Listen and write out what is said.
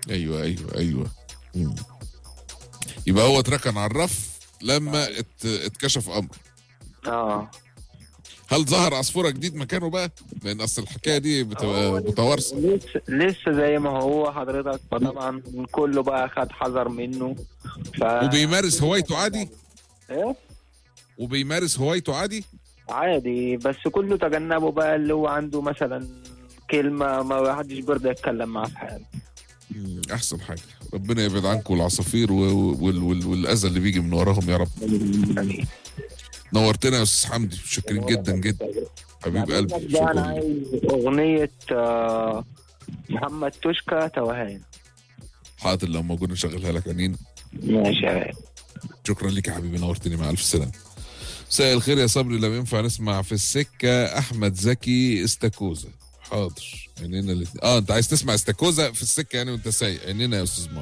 ايوه ايوه ايوه مم. يبقى هو اتركن على الرف لما ات... اتكشف امر اه هل ظهر عصفوره جديد مكانه بقى؟ لان اصل الحكايه دي بتبقى متوارثه لسه لسه زي ما هو حضرتك فطبعا كله بقى خد حذر منه ف وبيمارس هوايته عادي إيه؟ وبيمارس هوايته عادي عادي بس كله تجنبه بقى اللي هو عنده مثلا كلمة ما حدش بيرضى يتكلم معاه في حاجة مم، احسن حاجه ربنا يبعد عنكم العصافير و... وال... وال... والاذى اللي بيجي من وراهم يا رب يعني نورتنا يا استاذ حمدي شاكرين جدا جدا حبيب قلبي ده انا شكرا عايز اغنية آه، محمد توشكا توهان حاضر لو موجود نشغلها لك عنين ماشي يا غالي. شكرا لك يا حبيبي نورتني مع الف سلامه مساء الخير يا صبري لو ينفع نسمع في السكه احمد زكي استاكوزا حاضر عينينا الاتنين اه انت عايز تسمع استاكوزا في السكه يعني وانت سايق عينينا يا استاذ مار